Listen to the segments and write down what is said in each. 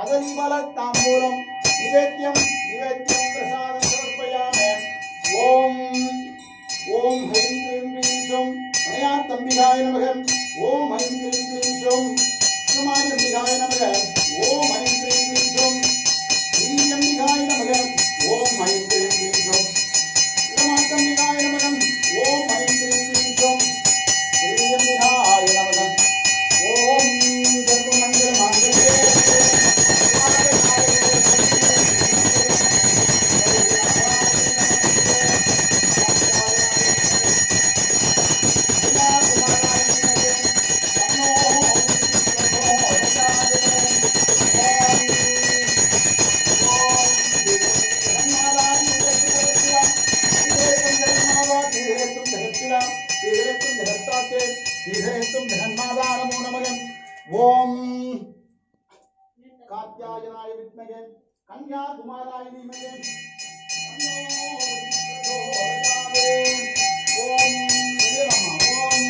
கதலிபல தாம்பூலம் நிவேத்தியம் நிவேத்தியம் பிரசாதம் சமர்ப்பயாமி ஓம் ஓம் ஹைம் க்ரீம் க்ரீம் சோம் மயாத்தம்பிகாய நமக ஓம் ஹைம் க்ரீம் க்ரீம் சோம் சுமாயம்பிகாய நமக ஓம் ஹைம் க்ரீம் க்ரீம் சோம் ஸ்ரீயம்பிகாய நமக ஓம் ஹைம் க்ரீம் க்ரீம் சோம் சுமாத்தம்பிகாய நமக ஓம் ஹைம் க்ரீம் க்ரீம் சோம் ஸ்ரீயம்பிகாய நமக ஓம் சர்வமங்கல மாங்கல்யே ஓம் காத்தியாயனாய வித்மகே கன்யாகுமாராய தீமகே தன்னோ பிரச்சோதயாதே. ஓம் வீரமா, ஓம்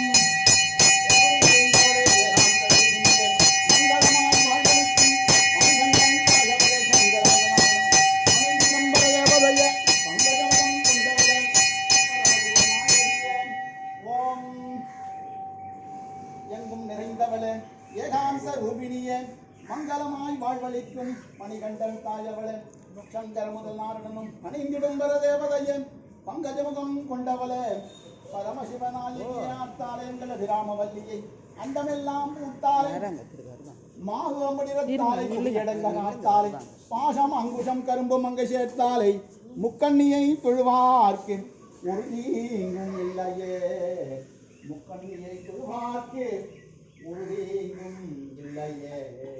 மங்களமாய் வாழ்வதற்கும் மங்களம் ஆகவதே சங்கரநாதன். அனைத்திலம்பர தேவதைய பங்கஜமதம் கொண்டவளே, பராதிகமாயிருக்கே. ஓம் எங்கும் நிறைந்தவளே ஏகாந்த ரூபிணியே மங்களமாய் வாழ்வழிக்கும் மணிகண்டன் தாயவளே சங்கர முதல் நாரணனும் மணிந்திடும் வர தேவதையே பங்கஜமுகம் கொண்டவளே பரமசிவனாயியாத்தாலே எங்கள் அபிராமவல்லியை அண்டமெல்லாம் பூத்தாலே மாகுவம்படிரத்தாலை குடியடங்க நாத்தாலை பாசம் அங்குஷம் கரும்பு மங்கை சேர்த்தாலை முக்கண்ணியை தொழுவார்க்கு ஒரு தீங்கும் இல்லையே முக்கண்ணியை தொழுவார்க்கு ஒரு தீங்கும் இல்லையே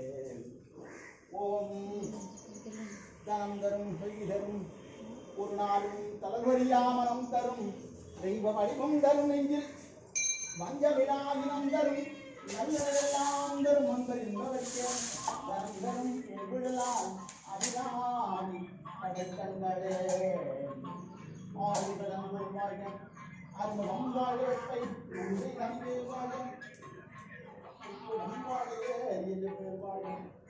ஓம் தனம் தரும் செய் தரும் ஒரு நாளும் தலவரியாமனம் தரும் தெய்வ வடிவம் தரும் நெஞ்சில் வஞ்சமிலாயினம் தரும் நல்லதெல்லாம் தரும் அன்பர் இன்பவர்க்கே தரம் தரும் விழலாம் அபிராமி படைத்தங்களே ஆதிபதம் வாழ்க அருமகம் வாழ்வத்தை உண்மை நம்பி வாழ்க உப்புடம் வாழ்க எதிர்ப்பு வாழ்க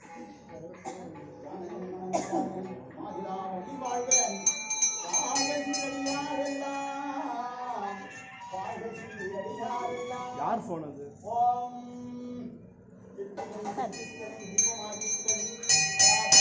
மாதிராவளி வாழ்க வாழ்க சிவடியாரெல்லாம் வாழ்க சிவடியாரெல்லாம் யார் போன் அது ஓம் சித்தம் சித்தம் தீபமாதித்தம்